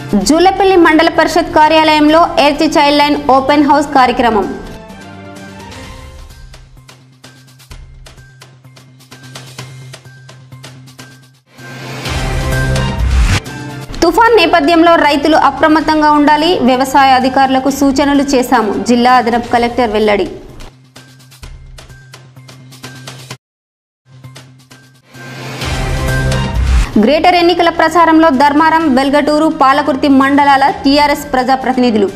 జూలపల్లి మండల పరిషత్ కార్యాలయంలో earth child line open house కార్యక్రమం తుఫాన్ నేపథ్యంలో రైతులు అప్రమత్తంగా ఉండాలి వ్యవసాయ అధికారులకు సూచనలు చేశాము జిల్లా అదనపు కలెక్టర్ వెల్లడి గ్రేటర్ ఎన్నికల ప్రచారంలో ధర్మారం వెల్గటూరు పాలకుర్తి మండలాల టీఆర్ఎస్ ప్రజాప్రతినిధులు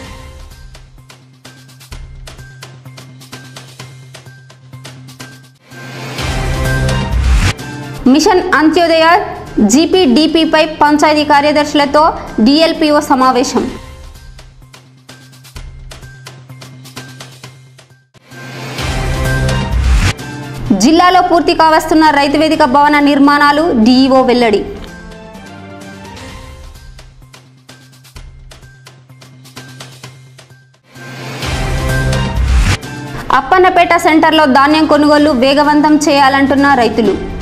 మిషన్ అంత్యోదయ జీపీడీపీపై పంచాయతీ కార్యదర్శులతో డిఎల్పిఓ సమావేశం జిల్లాలో పూర్తి కావస్తున్న రైతు వేదిక భవన నిర్మాణాలు డీఈఓ వెల్లడి అప్పన్నపేట సెంటర్లో ధాన్యం కొనుగోలు వేగవంతం చేయాలంటున్న రైతులు